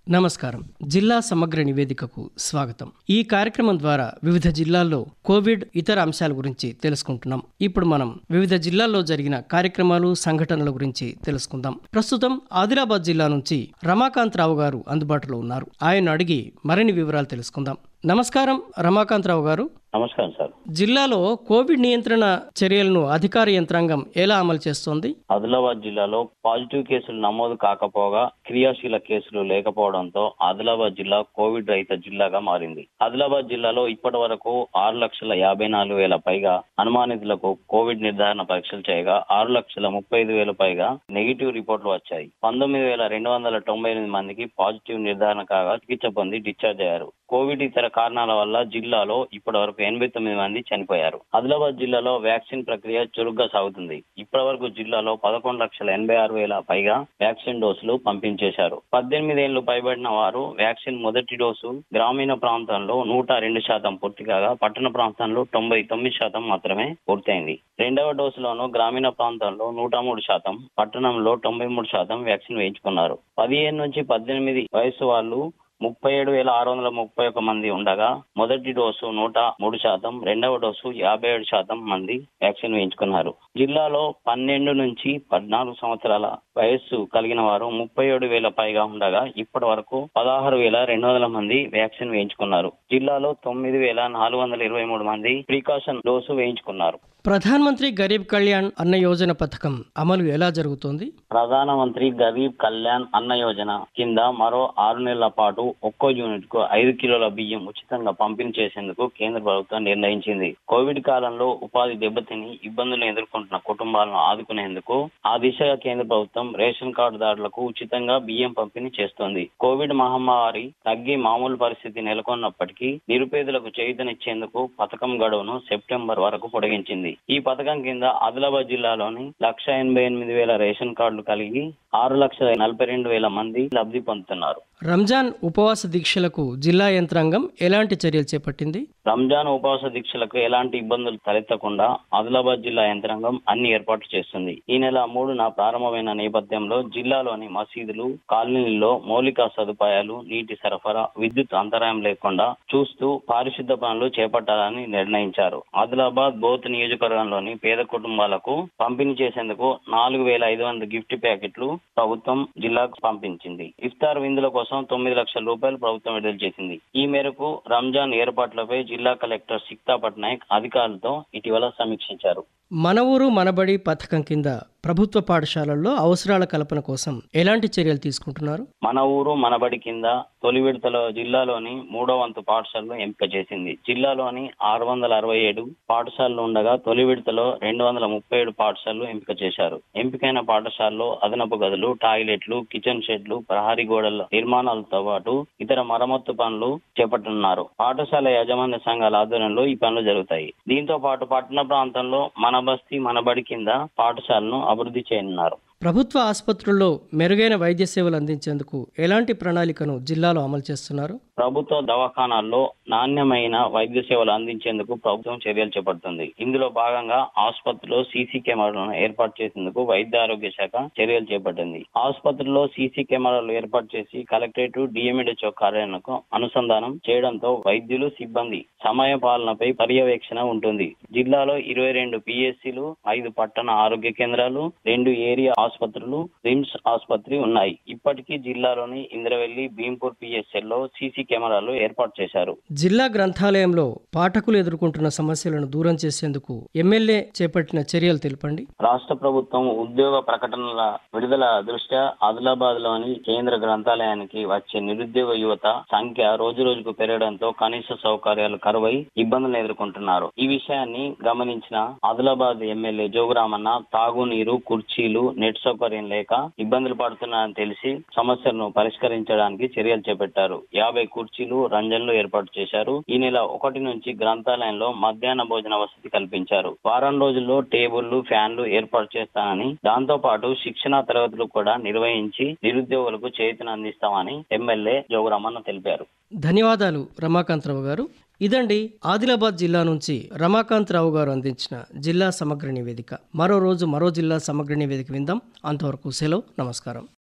నమస్కారం జిల్లా సమగ్ర నివేదికకు స్వాగతం ఈ కార్యక్రమం ద్వారా వివిధ జిల్లాల్లో కోవిడ్ ఇతర అంశాల గురించి తెలుసుకుంటున్నాం ఇప్పుడు మనం వివిధ జిల్లాల్లో జరిగిన కార్యక్రమాలు సంఘటనల గురించి తెలుసుకుందాం ప్రస్తుతం ఆదిలాబాద్ జిల్లా నుంచి రమాకాంత్ రావు గారు అందుబాటులో ఉన్నారు ఆయన అడిగి మరిన్ని వివరాలు తెలుసుకుందాం నమస్కారం రమాకాంత్ రావు గారు నమస్కారం సార్ జిల్లాలో కోవిడ్ నియంత్రణ చర్యలను అధికార యంత్రాంగం ఎలా అమలు చేస్తోంది ఆదిలాబాద్ జిల్లాలో పాజిటివ్ కేసులు నమోదు కాకపోగా క్రియాశీల కేసులు లేకపోవడంతో ఆదిలాబాద్ జిల్లా కోవిడ్ రహిత జిల్లాగా మారింది ఆదిలాబాద్ జిల్లాలో ఇప్పటి వరకు ఆరు లక్షల యాభై నాలుగు వేల పైగా అనుమానితులకు కోవిడ్ నిర్ధారణ పరీక్షలు చేయగా ఆరు లక్షల ముప్పై ఐదు వేల పైగా నెగిటివ్ రిపోర్టులు వచ్చాయి పంతొమ్మిది వేల రెండు వందల తొంభై ఎనిమిది మందికి పాజిటివ్ నిర్ధారణ కాగా చికిత్స పొంది డిశ్చార్జ్ అయ్యారు కోవిడ్ ఇతర కారణాల వల్ల జిల్లాలో ఇప్పటి వరకు ఎనభై తొమ్మిది మంది చనిపోయారు ఆదిలాబాద్ జిల్లాలో వ్యాక్సిన్ ప్రక్రియ చురుగ్గా సాగుతుంది ఇప్పటి వరకు జిల్లాలో పదకొండు లక్షల ఎనభై ఆరు వేల పైగా వ్యాక్సిన్ డోసులు పంపించేశారు పద్దెనిమిది ఏళ్లు పైబడిన వారు వ్యాక్సిన్ మొదటి డోసు గ్రామీణ ప్రాంతంలో నూట రెండు శాతం పూర్తి కాగా పట్టణ ప్రాంతంలో తొంభై తొమ్మిది శాతం మాత్రమే పూర్తయింది రెండవ డోసులోను గ్రామీణ ప్రాంతంలో నూట మూడు శాతం పట్టణంలో తొంభై మూడు శాతం వ్యాక్సిన్ వేయించుకున్నారు పదిహేను నుంచి పద్దెనిమిది వయసు వాళ్ళు ముప్పై ఏడు వేల ఆరు వందల ముప్పై ఒక మంది ఉండగా మొదటి డోసు నూట మూడు శాతం రెండవ డోసు యాభై ఏడు శాతం మంది వ్యాక్సిన్ వేయించుకున్నారు జిల్లాలో పన్నెండు నుంచి పద్నాలుగు సంవత్సరాల వయస్సు కలిగిన వారు ముప్పై ఏడు వేల పైగా ఉండగా ఇప్పటి వరకు పదహారు వేల రెండు వందల మంది వ్యాక్సిన్ వేయించుకున్నారు జిల్లాలో తొమ్మిది వేల నాలుగు వందల ఇరవై మూడు మంది ప్రికాషన్ డోసు వేయించుకున్నారు ప్రధాన్ మంత్రి గరీబ్ కళ్యాణ్ అన్న యోజన పథకం అమలు ఎలా జరుగుతోంది ప్రధానమంత్రి గరీబ్ కళ్యాణ్ అన్న యోజన కింద మరో ఆరు నెలల పాటు ఒక్కో యూనిట్ కు ఐదు కిలోల బియ్యం ఉచితంగా పంపిణీ చేసేందుకు కేంద్ర ప్రభుత్వం నిర్ణయించింది కోవిడ్ కాలంలో ఉపాధి దెబ్బతిని ఇబ్బందులు ఎదుర్కొంటున్న కుటుంబాలను ఆదుకునేందుకు ఆ దిశగా కేంద్ర ప్రభుత్వం రేషన్ కార్డుదారులకు ఉచితంగా బియ్యం పంపిణీ చేస్తోంది కోవిడ్ మహమ్మారి తగ్గి మామూలు పరిస్థితి నెలకొన్నప్పటికీ నిరుపేదలకు చేయూతనిచ్చేందుకు పథకం గడువును సెప్టెంబర్ వరకు పొడిగించింది ఈ పథకం కింద ఆదిలాబాద్ జిల్లాలోని లక్ష ఎనభై ఎనిమిది వేల రేషన్ కార్డులు కలిగి ఆరు లక్షల నలభై రెండు వేల మంది లబ్ధి పొందుతున్నారు రంజాన్ ఉపవాస దీక్షలకు జిల్లా యంత్రాంగం ఎలాంటి చర్యలు చేపట్టింది రంజాన్ ఉపవాస దీక్షలకు ఎలాంటి ఇబ్బందులు తలెత్తకుండా ఆదిలాబాద్ జిల్లా యంత్రాంగం అన్ని ఏర్పాట్లు చేస్తుంది ఈ నెల మూడున ప్రారంభమైన నేపథ్యంలో జిల్లాలోని మసీదులు కాలనీల్లో మౌలిక సదుపాయాలు నీటి సరఫరా విద్యుత్ అంతరాయం లేకుండా చూస్తూ పారిశుద్ధ పనులు చేపట్టాలని నిర్ణయించారు ఆదిలాబాద్ బోత్ నియోజకవర్గంలోని పేద కుటుంబాలకు పంపిణీ చేసేందుకు నాలుగు వేల ఐదు వందల గిఫ్ట్ ప్యాకెట్లు ప్రభుత్వం జిల్లాకు పంపించింది ఇఫ్తార్ విందుల కోసం తొమ్మిది లక్షల రూపాయలు ప్రభుత్వం విడుదల చేసింది ఈ మేరకు రంజాన్ ఏర్పాట్లపై జిల్లా కలెక్టర్ సిక్తా పట్నాయక్ అధికారులతో ఇటీవల సమీక్షించారు మన ఊరు మనబడి పథకం కింద ప్రభుత్వ పాఠశాలల్లో అవసరాల కల్పన కోసం ఎలాంటి చర్యలు తీసుకుంటున్నారు మన ఊరు మనబడి కింద తొలి విడతలో జిల్లాలోని మూడో వంతు పాఠశాలను ఎంపిక చేసింది జిల్లాలోని ఆరు వందల అరవై ఏడు పాఠశాలలు ఉండగా తొలి విడతలో రెండు వందల ముప్పై ఏడు పాఠశాలలు ఎంపిక చేశారు ఎంపికైన పాఠశాలలో అదనపు గదులు టాయిలెట్లు కిచెన్ షెడ్లు ప్రహరీ గోడల నిర్మాణాలతో పాటు ఇతర మరమ్మత్తు పనులు చేపట్టనున్నారు పాఠశాల యాజమాన్య సంఘాల ఆధ్వర్యంలో ఈ పనులు జరుగుతాయి దీంతో పాటు పట్టణ ప్రాంతంలో మన బస్తీ మనబడి కింద పాఠశాలను అభివృద్ధి చేయనున్నారు ప్రభుత్వ ఆసుపత్రుల్లో మెరుగైన వైద్య సేవలు అందించేందుకు ఎలాంటి ప్రణాళికను జిల్లాలో అమలు చేస్తున్నారు ప్రభుత్వ దవాఖానాల్లో నాణ్యమైన వైద్య సేవలు అందించేందుకు ప్రభుత్వం చర్యలు చేపడుతుంది ఇందులో భాగంగా ఆసుపత్రిలో సీసీ కెమెరాలను ఏర్పాటు చేసేందుకు వైద్య ఆరోగ్య శాఖ చర్యలు చేపట్టింది ఆసుపత్రిలో సీసీ కెమెరాలు ఏర్పాటు చేసి కలెక్టరేట్ డిఎంఈడిహెచ్ఓ కార్యాలయంకు అనుసంధానం చేయడంతో వైద్యులు సిబ్బంది సమయ పాలనపై పర్యవేక్షణ ఉంటుంది జిల్లాలో ఇరవై రెండు పిఎస్సీలు ఐదు పట్టణ ఆరోగ్య కేంద్రాలు రెండు ఏరియా ఆసుపత్రులు రిమ్స్ ఆసుపత్రి ఉన్నాయి ఇప్పటికీ జిల్లాలోని ఇంద్రవెల్లి భీంపూర్ పిఎస్ఎల్ లో సీసీ కెమెరాలు ఏర్పాటు చేశారు జిల్లా గ్రంథాలయంలో పాఠకులు ఎదుర్కొంటున్న సమస్యలను దూరం చేసేందుకు ఎమ్మెల్యే చేపట్టిన చర్యలు తెలుపండి రాష్ట్ర ప్రభుత్వం ఉద్యోగ ప్రకటనల విడుదల దృష్ట్యా ఆదిలాబాద్ లోని కేంద్ర గ్రంథాలయానికి వచ్చే నిరుద్యోగ యువత సంఖ్య రోజు రోజుకు పెరగడంతో కనీస సౌకర్యాలు కరువై ఇబ్బందులు ఎదుర్కొంటున్నారు ఈ విషయాన్ని గమనించిన ఆదిలాబాద్ ఎమ్మెల్యే జోగురామన్న తాగునీరు కుర్చీలు నెట్ సౌకర్యం లేక ఇబ్బందులు పడుతున్నారని తెలిసి సమస్యలను పరిష్కరించడానికి చర్యలు చేపట్టారు యాభై కుర్చీలు రంజన్లు ఏర్పాటు చేశారు ఈ నెల ఒకటి నుంచి గ్రంథాలయంలో మధ్యాహ్న భోజన వసతి కల్పించారు వారం రోజుల్లో టేబుళ్లు ఫ్యాన్లు ఏర్పాటు చేస్తానని దాంతో పాటు శిక్షణా తరగతులు కూడా నిర్వహించి నిరుద్యోగులకు చేతిని అందిస్తామని ఎమ్మెల్యే జోగురామన్న తెలిపారు ధన్యవాదాలు రమాకాంతరావు గారు ఇదండి ఆదిలాబాద్ జిల్లా నుంచి రమాకాంతరావు గారు అందించిన జిల్లా సమగ్ర నివేదిక మరో రోజు మరో జిల్లా సమగ్ర నివేదిక విందాం అంతవరకు సెలవు నమస్కారం